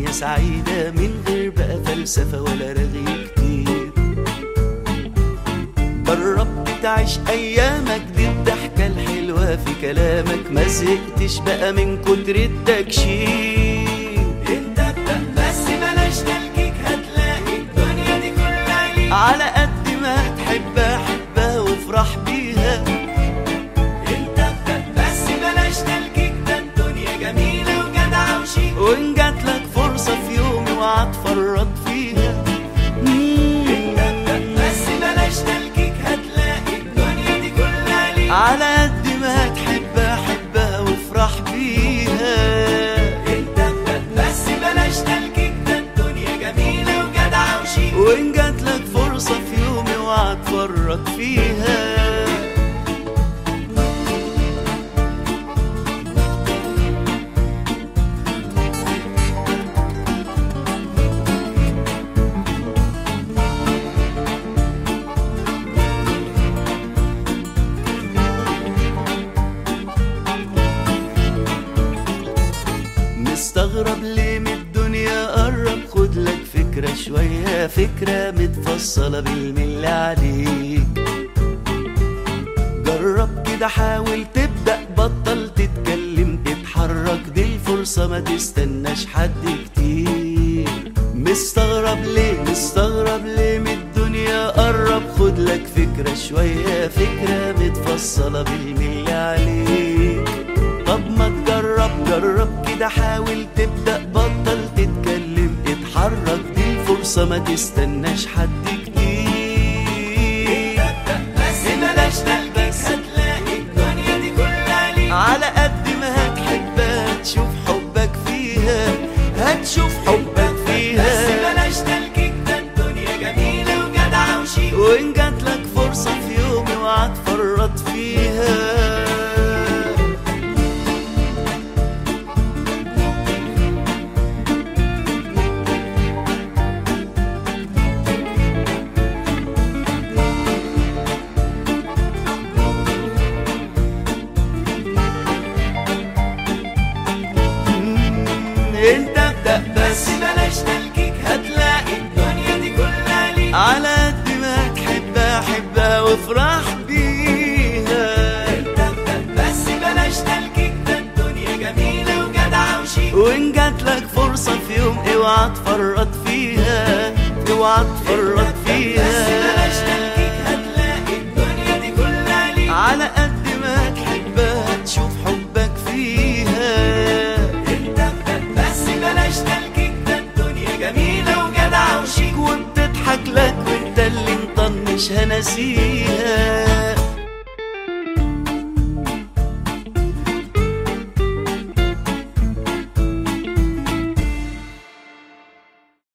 دنيا سعيدة من غير بقى فلسفة ولا رغي كتير جربت تعيش أيامك دي الضحكة الحلوة في كلامك ما زهقتش بقى من كتر التكشير انت ابدأ بس بلاش تلكيك هتلاقي الدنيا دي كلها ليك على قد ما تحبها حبها وافرح بيها انت ابدأ بس بلاش تلكيك ده الدنيا جميلة وجدعة وشيك وإن جاتلك فرصة في يوم اوعى تفرط فيها انت ابدأ بس بلاش تلكيك هتلاقي الدنيا دي كلها ليك على قد ما تحبها حبها وافرح بيها انت ابدأ بس بلاش تلكيك ده الدنيا جميلة وجدعة وشيك وإن جاتلك فرصة في يوم اوعى تفرط فيها مستغرب ليه من الدنيا قرب خد لك فكرة شوية فكرة متفصلة بالملي عليك جرب كده حاول تبدأ بطل تتكلم تتحرك دي الفرصة ما تستناش حد كتير مستغرب ليه مستغرب ليه من الدنيا قرب خد لك فكرة شوية فكرة متفصلة بالملي عليك طب ما تجرب جرب كده حاول تبدأ بطل تتكلم اتحرك دي الفرصة ما تستناش حد كتير ابدأ بس بلاش تلكيك هتلاقي الدنيا دي كلها ليك على قد ما هتحبها تشوف حبك فيها هتشوف حبك بس فيها بلاش تلكيك ده الدنيا جميلة وجدعة وشيك وإن جاتلك فرصة في يوم اوعى تفرط فيها انت ابدأ بس بس بلاش تلكيك هتلاقي الدنيا دي كلها ليك على قد ما تحبها حبها وافرح بيها انت ابدأ بس بلاش تلكيك ده الدنيا جميلة وجدعة وشيك وإن جاتلك فرصة في يوم اوعى تفرط فيها اوعى تفرط بس بلاش تلكيك فيها هتلاقي الدنيا دي كلها ليك على قد ما تحبها تشوف حبك فيها انت ابدأ بس بلاش تلكيك ده الدنيا جميلة وجدعة وشيك وبتضحك لك وانت اللي مطنش هنسيها